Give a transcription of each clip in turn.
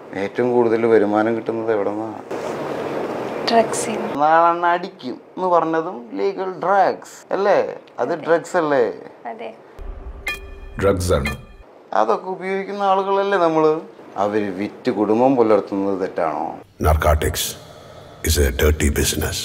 ഏറ്റവും കൂടുതൽ വരുമാനം കിട്ടുന്നത് എവിടെ നിന്നാണ് ഡ്രഗ്സിൽ നാളെണ്ണ അടിക്കും എന്ന് പറഞ്ഞതും ലീഗൽ ഡ്രഗ്സ് അല്ലേ അത് ഡ്രഗ്സ് അല്ലേ അതെ ഡ്രഗ്സ് ആണ് അതൊക്കെ ഉപയോഗിക്കുന്ന ആളുകളല്ലേ നമ്മള് അവര് വിറ്റ് കുടുംബം പുലർത്തുന്നത് തെറ്റാണോ Narcotics is a dirty business.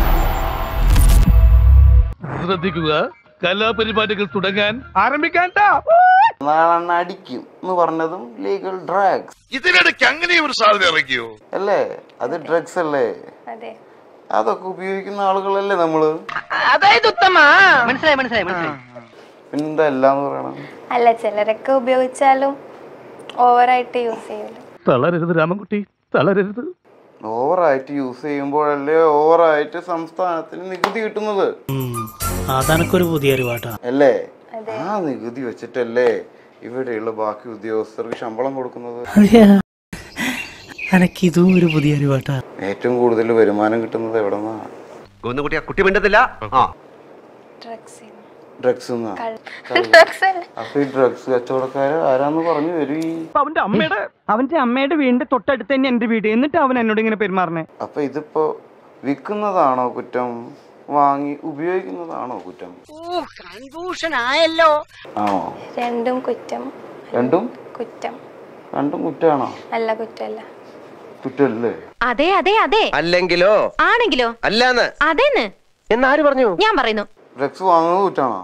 ശ്രദ്ധിക്കുക കലാപരിപാടികൾ തുടങ്ങാൻ ആരംഭിക്കാൻ നാളെണ്ണ അടിക്കും എന്ന് പറഞ്ഞതും ലീഗൽ ഡ്രഗ്സ് ഇതിനിടയ്ക്ക് അങ്ങനെ ഒരു സാധ്യത ഇറക്കിയോ അല്ലേ അത് ഡ്രഗ്സ് അല്ലേ അതെ അതൊക്കെ ഉപയോഗിക്കുന്ന ആളുകളല്ലേ നമ്മള് മനസ്സിലായി മനസ്സിലായി മനസ്സിലായി പിന്നെന്താ എല്ലാന്ന് പറയണം അല്ല ചിലരൊക്കെ ഉപയോഗിച്ചാലും ഓവറായിട്ട് യൂസ് ചെയ്യില്ല തളരരുത് രാമൻകുട്ടി തളരരുത് ഓവറായിട്ട് യൂസ് ചെയ്യുമ്പോഴല്ലേ ഓവറായിട്ട് സംസ്ഥാനത്തിന് നികുതി കിട്ടുന്നത് അതെനക്കൊരു പുതിയ അറിവാട്ടാ അല്ലേ അതെ. ആ നികുതി വെച്ചിട്ടല്ലേ ഇവിടെയുള്ള ബാക്കി ഉദ്യോഗസ്ഥർക്ക് ശമ്പളം കൊടുക്കുന്നത് എനക്കിതും ഒരു പുതിയ അറിവാട്ടാ ഏറ്റവും കൂടുതൽ വരുമാനം കിട്ടുന്നത് എവിടെ നിന്നാണ് കുട്ടി കുട്ടി മിണ്ടത്തില്ല ആ ഡ്രഗ്സിൽ ഡ്രഗ്സ് ഡ്രഗ്സ് അല്ല അപ്പൊ ഈ ഡ്രഗ്സ് കച്ചവടക്കാര് ആരാന്ന് പറഞ്ഞു വരും ഈ അവന്റെ അമ്മയുടെ അവന്റെ അമ്മയുടെ വീടിന്റെ തൊട്ടടുത്ത് തന്നെ എന്റെ വീട് എന്നിട്ട് അവൻ എന്നോട് ഇങ്ങനെ പെരുമാറണേ അപ്പൊ ഇതിപ്പോ വിൽക്കുന്നതാണോ കുറ്റം വാങ്ങി ഉപയോഗിക്കുന്നതാണോ കുറ്റം കൺഫ്യൂഷൻ ആയല്ലോ ആണോ രണ്ടും കുറ്റം രണ്ടും കുറ്റം രണ്ടും കുറ്റാണോ അല്ല കുറ്റമല്ല കുറ്റല്ലേ അതെ അതെ അതെ അല്ലെങ്കിലോ ആണെങ്കിലോ അല്ലാന്ന് അതേന്ന് എന്നാര് പറഞ്ഞു ഞാൻ പറയുന്നു ഡ്രഗ്സ് വാങ്ങുന്നത് കുറ്റാണോ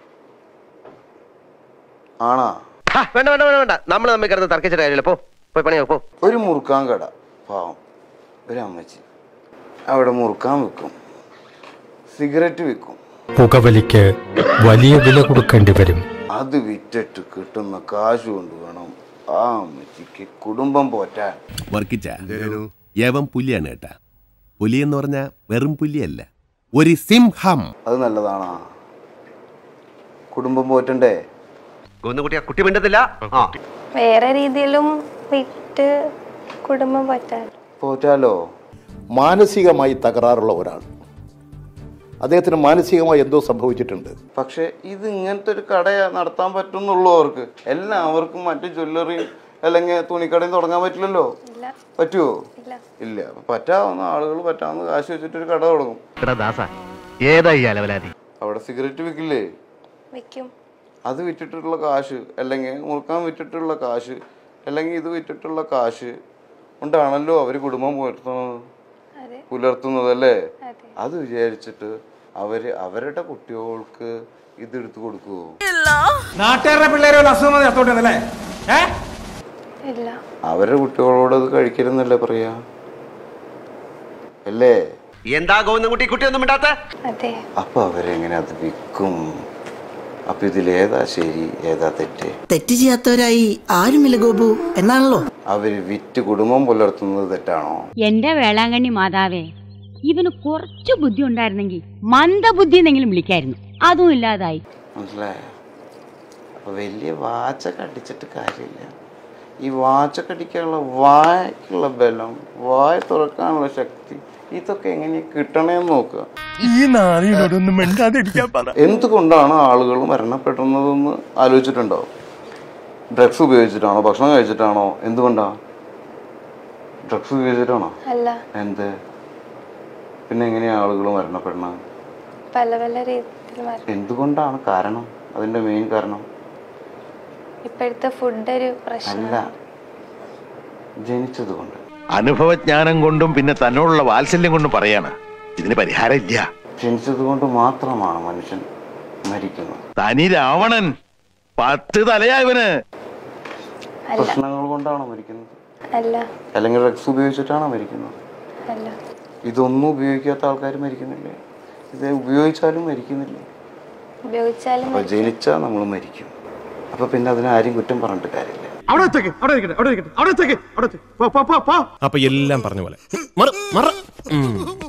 ആണാ ഹാ, വേണ്ട വേണ്ട വേണ്ട വേണ്ട നമ്മൾ തമ്മിൽ കിടന്ന് തർക്കിച്ചിട്ട് കാര്യമില്ല പോ പോയി പണിയോ പോ ഒരു മുറുക്കാൻ കട പാവം ഒരു അമ്മച്ചി അവിടെ മുറുക്കാൻ വിൽക്കും സിഗരറ്റ് വിൽക്കും പുകവലിക്ക് വലിയ വില കൊടുക്കേണ്ടി വരും അത് വിറ്റിട്ട് കിട്ടുന്ന കാശ് കൊണ്ട് വേണം ആ അമ്മച്ചിക്ക് കുടുംബം പോറ്റാൻ വർക്കിച്ച യവൻ പുലിയാണ് കേട്ടാ പുലി എന്ന് പറഞ്ഞാ വെറും പുലിയല്ല ഒരു സിംഹം അത് നല്ലതാണാ കുടുംബം പോറ്റണ്ടേ കുട്ടി കുട്ടി മിണ്ടത്തില്ല ആ വേറെ രീതിയിലും വിറ്റ് കുടുംബം പറ്റാൻ പോറ്റാലോ മാനസികമായി തകരാറുള്ള ഒരാൾ അദ്ദേഹത്തിന് മാനസികമായി എന്തോ സംഭവിച്ചിട്ടുണ്ട് പക്ഷെ ഇത് ഇങ്ങനത്തെ ഒരു കട നടത്താൻ പറ്റുന്നുള്ളൂ അവർക്ക് എല്ലാവർക്കും മറ്റു ജ്വല്ലറിയും അല്ലെങ്കിൽ തുണിക്കടയും തുടങ്ങാൻ പറ്റില്ലല്ലോ ഇല്ല പറ്റുമോ ഇല്ല ഇല്ല അപ്പൊ പറ്റാവുന്ന ആളുകൾ പറ്റാവുന്ന കാശ് വെച്ചിട്ട് ഒരു കട തുടങ്ങും ദാസ ഏതാ ഈ അലവലാതി അവിടെ സിഗരറ്റ് വിൽക്കില്ലേ വിൽക്കും അത് വിറ്റിട്ടുള്ള കാശ് അല്ലെങ്കിൽ മുറുക്കാൻ വിറ്റിട്ടുള്ള കാശ് അല്ലെങ്കിൽ ഇത് വിറ്റിട്ടുള്ള കാശ് കൊണ്ടാണല്ലോ അവർ കുടുംബം പുലർത്തുന്നത് അതെ പുലർത്തുന്നത് അല്ലേ അതെ അത് വിചാരിച്ചിട്ട് അവര് അവരുടെ കുട്ടികൾക്ക് ഇത് എടുത്തു കൊടുക്കുവോ നാട്ടുകാരുടെ പിള്ളേരെ വല്ല അസുഖം ചത്തോട്ടെന്നല്ലേ ഏഹ് ഇല്ല അവരുടെ കുട്ടികളോട് അത് കഴിക്കരുന്നല്ലേ പറയാ അല്ലേ എന്താ ഗോവിന്ദൻകുട്ടി കുട്ടി ഒന്നും മിണ്ടാത്ത അതെ അപ്പൊ അവരെങ്ങനെ അത് വിൽക്കും അപ്പൊ ഇതിലേതാ ശരി ഏതാ തെറ്റ് തെറ്റ് ചെയ്യാത്തവരായി ആരുമില്ല ഗോപു എന്നാണല്ലോ അവര് വിറ്റ് കുടുംബം പുലർത്തുന്നത് തെറ്റാണോ എന്റെ വേളാങ്കണ്ണി മാതാവേ ഇവന് കുറച്ചു ബുദ്ധി ഉണ്ടായിരുന്നെങ്കിൽ മന്ദബുദ്ധി എന്നെങ്കിലും വിളിക്കായിരുന്നു അതും ഇല്ലാതായി മനസ്സിലായോ അപ്പൊ വലിയ വാച്ചൊക്കെ അടിച്ചിട്ട് കാര്യമില്ല ഈ വാച്ചൊക്കെ അടിക്കാനുള്ള വായ്ക്കുള്ള ബലം വായ തുറക്കാനുള്ള ശക്തി ഇതൊക്കെ എങ്ങനെ കിട്ടണേന്ന് നോക്കുക ഈ നാളിനോടൊന്നും മിണ്ടാതിരിക്കാൻ പറ എന്തുകൊണ്ടാണ് ആളുകൾ മരണപ്പെടുന്നതെന്ന് ആലോചിച്ചിട്ടുണ്ടോ ഡ്രഗ്സ് ഉപയോഗിച്ചിട്ടാണോ ഭക്ഷണം കഴിച്ചിട്ടാണോ എന്തുകൊണ്ടാ ഡ്രഗ്സ് ഉപയോഗിച്ചിട്ടാണോ അല്ല എന്ത് പിന്നെ എങ്ങനെയാ ആളുകൾ മരണപ്പെടുന്നത് പല പല രീതിയിൽ മാറി എന്തുകൊണ്ടാണ് കാരണം അതിന്റെ മെയിൻ കാരണം ഇപ്പോഴത്തെ ഫുഡ് ഒരു അല്ല പ്രശ്നമാണ് ജനിച്ചത് കൊണ്ട് അനുഭവജ്ഞാനം കൊണ്ടും പിന്നെ തന്നോടുള്ള വാത്സല്യം കൊണ്ടും പറയാണ് ഇതിന് പരിഹാരം ഇല്ല ജനിച്ചത് കൊണ്ട് മാത്രമാണ് മനുഷ്യൻ മരിക്കുന്നത് തനി രാവണൻ പത്ത് തലയാ ഇവന് അല്ല പ്രശ്നങ്ങൾ കൊണ്ടാണോ മരിക്കുന്നത് അല്ല അല്ലെങ്കിൽ ഡ്രഗ്സ് ഉപയോഗിച്ചിട്ടാണോ മരിക്കുന്നത് അല്ല ഇതൊന്നും ഉപയോഗിക്കാത്ത ആൾക്കാർ മരിക്കുന്നില്ലേ ഇത് ഉപയോഗിച്ചാലും മരിക്കുന്നില്ലേ ഉപയോഗിച്ചാലും അപ്പൊ ജനിച്ചാൽ നമ്മൾ മരിക്കും അപ്പൊ പിന്നെ അതിനാരും കുറ്റം പറഞ്ഞിട്ട് കാര്യമില്ല അവിടെ വെച്ചേക്ക് അവിടെ ഇരിക്കട്ടെ അവിടെ ഇരിക്കട്ടെ അവിടെ വെച്ചേക്ക് അവിടെ വെച്ചേക്ക്. പോ, പോ, പോ, പോ. അപ്പൊ എല്ലാം പറഞ്ഞ പോലെ മറ മറ ഉം.